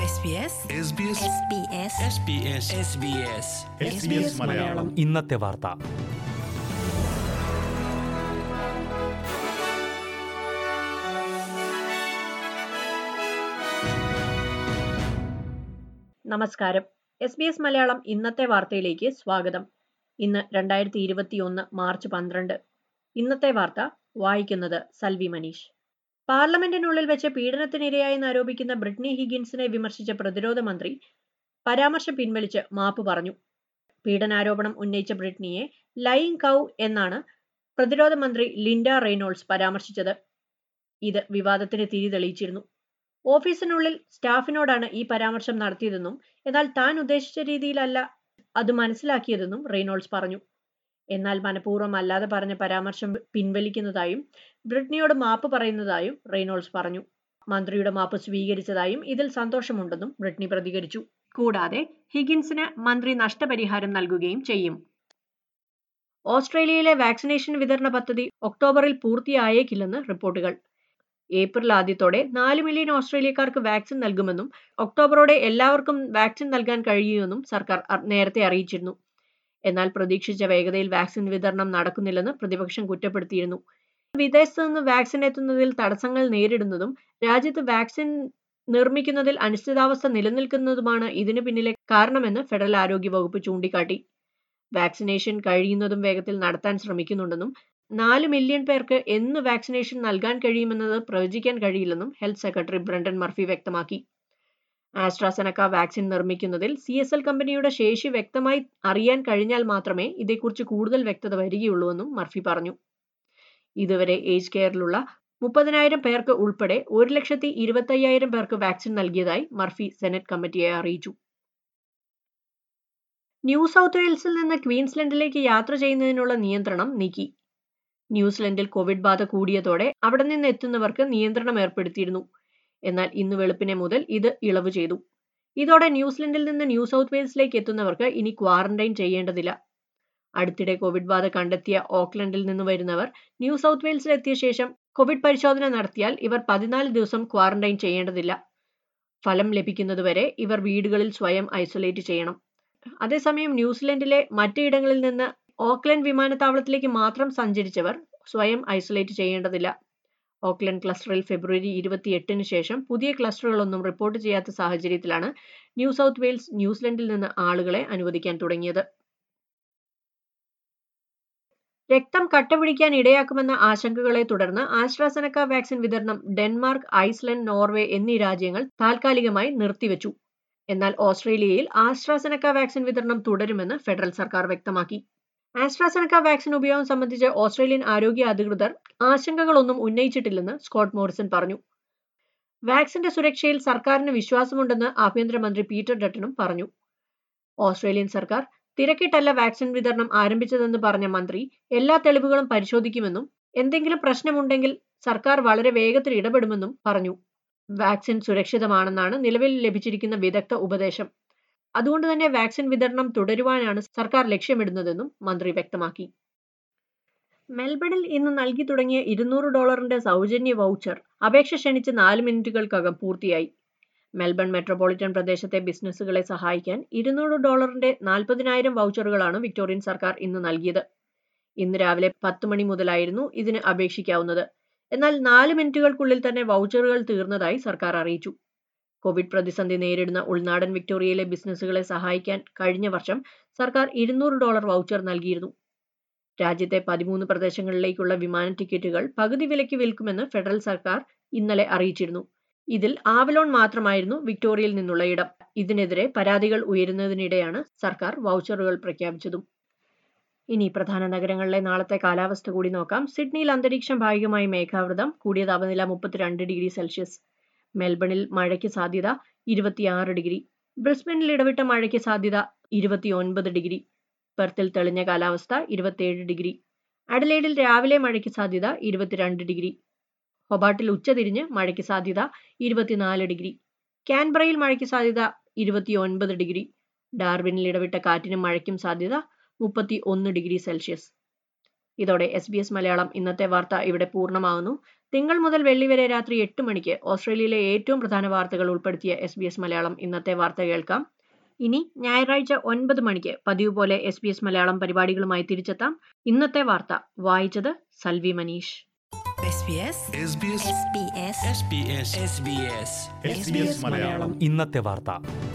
SBS SBS SBS SBS SBS SBS Malayalam ഇന്നത്തെ വാർത്ത നമസ്കാരം എസ് ബി എസ് മലയാളം ഇന്നത്തെ വാർത്തയിലേക്ക് സ്വാഗതം ഇന്ന് രണ്ടായിരത്തി ഇരുപത്തി ഒന്ന് മാർച്ച് പന്ത്രണ്ട് ഇന്നത്തെ വാർത്ത വായിക്കുന്നത് സൽവി മനീഷ് പാർലമെന്റിനുള്ളിൽ വെച്ച് പീഡനത്തിനിരയായെന്ന് ആരോപിക്കുന്ന ബ്രിട്നി ഹിഗിൻസിനെ വിമർശിച്ച പ്രതിരോധ മന്ത്രി പരാമർശം പിൻവലിച്ച് മാപ്പ് പറഞ്ഞു പീഡനാരോപണം ഉന്നയിച്ച ബ്രിട്നിയെ ലൈങ് കൗ എന്നാണ് പ്രതിരോധ മന്ത്രി ലിൻഡ റെയ്നോൾഡ്സ് പരാമർശിച്ചത് ഇത് വിവാദത്തിന് തിരി തെളിയിച്ചിരുന്നു ഓഫീസിനുള്ളിൽ സ്റ്റാഫിനോടാണ് ഈ പരാമർശം നടത്തിയതെന്നും എന്നാൽ താൻ ഉദ്ദേശിച്ച രീതിയിലല്ല അത് മനസ്സിലാക്കിയതെന്നും റെയ്നോൾഡ്സ് പറഞ്ഞു എന്നാൽ മനഃപൂർവ്വം അല്ലാതെ പറഞ്ഞ പരാമർശം പിൻവലിക്കുന്നതായും ബ്രിട്നിയോട് മാപ്പ് പറയുന്നതായും റെയ്നോൾഡ്സ് പറഞ്ഞു മന്ത്രിയുടെ മാപ്പ് സ്വീകരിച്ചതായും ഇതിൽ സന്തോഷമുണ്ടെന്നും ബ്രിട്നി പ്രതികരിച്ചു കൂടാതെ ഹിഗിൻസിന് മന്ത്രി നഷ്ടപരിഹാരം നൽകുകയും ചെയ്യും ഓസ്ട്രേലിയയിലെ വാക്സിനേഷൻ വിതരണ പദ്ധതി ഒക്ടോബറിൽ പൂർത്തിയായേക്കില്ലെന്ന് റിപ്പോർട്ടുകൾ ഏപ്രിൽ ആദ്യത്തോടെ നാല് മില്യൺ ഓസ്ട്രേലിയക്കാർക്ക് വാക്സിൻ നൽകുമെന്നും ഒക്ടോബറോടെ എല്ലാവർക്കും വാക്സിൻ നൽകാൻ കഴിയുമെന്നും സർക്കാർ അ- നേരത്തെ അറിയിച്ചിരുന്നു എന്നാൽ പ്രതീക്ഷിച്ച വേഗതയിൽ വാക്സിൻ വിതരണം നടക്കുന്നില്ലെന്ന് പ്രതിപക്ഷം കുറ്റപ്പെടുത്തിയിരുന്നു വിദേശത്തു നിന്ന് വാക്സിൻ എത്തുന്നതിൽ തടസ്സങ്ങൾ നേരിടുന്നതും രാജ്യത്ത് വാക്സിൻ നിർമ്മിക്കുന്നതിൽ അനിശ്ചിതാവസ്ഥ നിലനിൽക്കുന്നതുമാണ് ഇതിനു പിന്നിലെ കാരണമെന്ന് ഫെഡറൽ ആരോഗ്യ വകുപ്പ് ചൂണ്ടിക്കാട്ടി വാക്സിനേഷൻ കഴിയുന്നതും വേഗത്തിൽ നടത്താൻ ശ്രമിക്കുന്നുണ്ടെന്നും നാല് മില്യൺ പേർക്ക് എന്ന് വാക്സിനേഷൻ നൽകാൻ കഴിയുമെന്നത് പ്രവചിക്കാൻ കഴിയില്ലെന്നും ഹെൽത്ത് സെക്രട്ടറി ബ്രണ്ടൻ മർഫി വ്യക്തമാക്കി ആസ്ട്രാസെനക്ക വാക്സിൻ നിർമ്മിക്കുന്നതിൽ സി എസ് എൽ കമ്പനിയുടെ ശേഷി വ്യക്തമായി അറിയാൻ കഴിഞ്ഞാൽ മാത്രമേ ഇതേക്കുറിച്ച് കൂടുതൽ വ്യക്തത വരികയുള്ളൂവെന്നും മർഫി പറഞ്ഞു ഇതുവരെ ഏജ് കെയറിലുള്ള മുപ്പതിനായിരം പേർക്ക് ഉൾപ്പെടെ ഒരു ലക്ഷത്തി ഇരുപത്തയ്യായിരം പേർക്ക് വാക്സിൻ നൽകിയതായി മർഫി സെനറ്റ് കമ്മിറ്റിയെ അറിയിച്ചു ന്യൂ സൗത്ത് വെയിൽസിൽ നിന്ന് ക്വീൻസ്ലൻഡിലേക്ക് യാത്ര ചെയ്യുന്നതിനുള്ള നിയന്ത്രണം നീക്കി ന്യൂസിലൻഡിൽ കോവിഡ് ബാധ കൂടിയതോടെ അവിടെ നിന്ന് എത്തുന്നവർക്ക് നിയന്ത്രണം ഏർപ്പെടുത്തിയിരുന്നു എന്നാൽ ഇന്ന് വെളുപ്പിനെ മുതൽ ഇത് ഇളവ് ചെയ്തു ഇതോടെ ന്യൂസിലൻഡിൽ നിന്ന് ന്യൂ സൗത്ത് വെയിൽസിലേക്ക് എത്തുന്നവർക്ക് ഇനി ക്വാറന്റൈൻ ചെയ്യേണ്ടതില്ല അടുത്തിടെ കോവിഡ് ബാധ കണ്ടെത്തിയ ഓക്ലൻഡിൽ നിന്ന് വരുന്നവർ ന്യൂ സൗത്ത് വെയിൽസിൽ എത്തിയ ശേഷം കോവിഡ് പരിശോധന നടത്തിയാൽ ഇവർ പതിനാല് ദിവസം ക്വാറന്റൈൻ ചെയ്യേണ്ടതില്ല ഫലം ലഭിക്കുന്നതുവരെ ഇവർ വീടുകളിൽ സ്വയം ഐസൊലേറ്റ് ചെയ്യണം അതേസമയം ന്യൂസിലൻഡിലെ മറ്റിടങ്ങളിൽ നിന്ന് ഓക്ലൻഡ് വിമാനത്താവളത്തിലേക്ക് മാത്രം സഞ്ചരിച്ചവർ സ്വയം ഐസൊലേറ്റ് ചെയ്യേണ്ടതില്ല ഓക്ലൻഡ് ക്ലസ്റ്ററിൽ ഫെബ്രുവരി ഇരുപത്തിയെട്ടിന് ശേഷം പുതിയ ക്ലസ്റ്ററുകളൊന്നും റിപ്പോർട്ട് ചെയ്യാത്ത സാഹചര്യത്തിലാണ് ന്യൂ സൗത്ത് വെയിൽസ് ന്യൂസിലൻഡിൽ നിന്ന് ആളുകളെ അനുവദിക്കാൻ തുടങ്ങിയത് രക്തം കട്ടപിടിക്കാൻ ഇടയാക്കുമെന്ന ആശങ്കകളെ തുടർന്ന് ആസ്ട്രാസെനക്ക വാക്സിൻ വിതരണം ഡെൻമാർക്ക് ഐസ്ലൻഡ് നോർവേ എന്നീ രാജ്യങ്ങൾ താൽക്കാലികമായി നിർത്തിവെച്ചു എന്നാൽ ഓസ്ട്രേലിയയിൽ ആസ്ട്രാസെനക്ക വാക്സിൻ വിതരണം തുടരുമെന്ന് ഫെഡറൽ സർക്കാർ വ്യക്തമാക്കി ആസ്ട്രാസെനക്ക വാക്സിൻ ഉപയോഗം സംബന്ധിച്ച് ഓസ്ട്രേലിയൻ ആരോഗ്യ അധികൃതർ ആശങ്കകളൊന്നും ഉന്നയിച്ചിട്ടില്ലെന്ന് സ്കോട്ട് മോറിസൺ പറഞ്ഞു വാക്സിന്റെ സുരക്ഷയിൽ സർക്കാരിന് വിശ്വാസമുണ്ടെന്ന് ആഭ്യന്തരമന്ത്രി പീറ്റർ ഡട്ടനും പറഞ്ഞു ഓസ്ട്രേലിയൻ സർക്കാർ തിരക്കിട്ടല്ല വാക്സിൻ വിതരണം ആരംഭിച്ചതെന്ന് പറഞ്ഞ മന്ത്രി എല്ലാ തെളിവുകളും പരിശോധിക്കുമെന്നും എന്തെങ്കിലും പ്രശ്നമുണ്ടെങ്കിൽ സർക്കാർ വളരെ വേഗത്തിൽ ഇടപെടുമെന്നും പറഞ്ഞു വാക്സിൻ സുരക്ഷിതമാണെന്നാണ് നിലവിൽ ലഭിച്ചിരിക്കുന്ന വിദഗ്ധ ഉപദേശം അതുകൊണ്ട് തന്നെ വാക്സിൻ വിതരണം തുടരുവാനാണ് സർക്കാർ ലക്ഷ്യമിടുന്നതെന്നും മന്ത്രി വ്യക്തമാക്കി മെൽബണിൽ ഇന്ന് നൽകി തുടങ്ങിയ ഇരുന്നൂറ് ഡോളറിന്റെ സൗജന്യ വൗച്ചർ അപേക്ഷ ക്ഷണിച്ച് നാല് മിനിറ്റുകൾക്കകം പൂർത്തിയായി മെൽബൺ മെട്രോപൊളിറ്റൻ പ്രദേശത്തെ ബിസിനസ്സുകളെ സഹായിക്കാൻ ഇരുന്നൂറ് ഡോളറിന്റെ നാൽപ്പതിനായിരം വൗച്ചറുകളാണ് വിക്ടോറിയൻ സർക്കാർ ഇന്ന് നൽകിയത് ഇന്ന് രാവിലെ പത്ത് മണി മുതലായിരുന്നു ഇതിന് അപേക്ഷിക്കാവുന്നത് എന്നാൽ നാല് മിനിറ്റുകൾക്കുള്ളിൽ തന്നെ വൗച്ചറുകൾ തീർന്നതായി സർക്കാർ അറിയിച്ചു കോവിഡ് പ്രതിസന്ധി നേരിടുന്ന ഉൾനാടൻ വിക്ടോറിയയിലെ ബിസിനസ്സുകളെ സഹായിക്കാൻ കഴിഞ്ഞ വർഷം സർക്കാർ ഇരുന്നൂറ് ഡോളർ വൗച്ചർ നൽകിയിരുന്നു രാജ്യത്തെ പതിമൂന്ന് പ്രദേശങ്ങളിലേക്കുള്ള വിമാന ടിക്കറ്റുകൾ പകുതി വിലയ്ക്ക് വിൽക്കുമെന്ന് ഫെഡറൽ സർക്കാർ ഇന്നലെ അറിയിച്ചിരുന്നു ഇതിൽ ആവലോൺ മാത്രമായിരുന്നു വിക്ടോറിയയിൽ നിന്നുള്ള ഇടം ഇതിനെതിരെ പരാതികൾ ഉയരുന്നതിനിടെയാണ് സർക്കാർ വൗച്ചറുകൾ പ്രഖ്യാപിച്ചതും ഇനി പ്രധാന നഗരങ്ങളിലെ നാളത്തെ കാലാവസ്ഥ കൂടി നോക്കാം സിഡ്നിയിൽ അന്തരീക്ഷം ഭാഗികമായി മേഘാവൃതം കൂടിയ താപനില മുപ്പത്തിരണ്ട് ഡിഗ്രി സെൽഷ്യസ് മെൽബണിൽ മഴയ്ക്ക് സാധ്യത ഇരുപത്തിയാറ് ഡിഗ്രി ബ്രിസ്ബനിൽ ഇടവിട്ട മഴയ്ക്ക് സാധ്യത ഇരുപത്തിയൊൻപത് ഡിഗ്രി പെർത്തിൽ തെളിഞ്ഞ കാലാവസ്ഥ ഇരുപത്തിയേഴ് ഡിഗ്രി അഡലേഡിൽ രാവിലെ മഴയ്ക്ക് സാധ്യത ഇരുപത്തിരണ്ട് ഡിഗ്രി ഹൊബാട്ടിൽ ഉച്ചതിരിഞ്ഞ് മഴയ്ക്ക് സാധ്യത ഇരുപത്തിനാല് ഡിഗ്രി കാൻബറയിൽ മഴയ്ക്ക് സാധ്യത ഇരുപത്തിയൊൻപത് ഡിഗ്രി ഡാർബിനിൽ ഇടവിട്ട കാറ്റിനും മഴയ്ക്കും സാധ്യത മുപ്പത്തി ഒന്ന് ഡിഗ്രി സെൽഷ്യസ് ഇതോടെ എസ് ബി എസ് മലയാളം ഇന്നത്തെ വാർത്ത ഇവിടെ പൂർണ്ണമാകുന്നു തിങ്കൾ മുതൽ വെള്ളി വരെ രാത്രി എട്ട് മണിക്ക് ഓസ്ട്രേലിയയിലെ ഏറ്റവും പ്രധാന വാർത്തകൾ ഉൾപ്പെടുത്തിയ എസ് ബി എസ് മലയാളം ഇന്നത്തെ വാർത്ത കേൾക്കാം ഇനി ഞായറാഴ്ച ഒൻപത് മണിക്ക് പതിവ് പോലെ എസ് ബി എസ് മലയാളം പരിപാടികളുമായി തിരിച്ചെത്താം ഇന്നത്തെ വാർത്ത വായിച്ചത് Salvi Manish SBS SBS SBS SBS SBS SBS Malayalam ഇന്നത്തെ വാർത്ത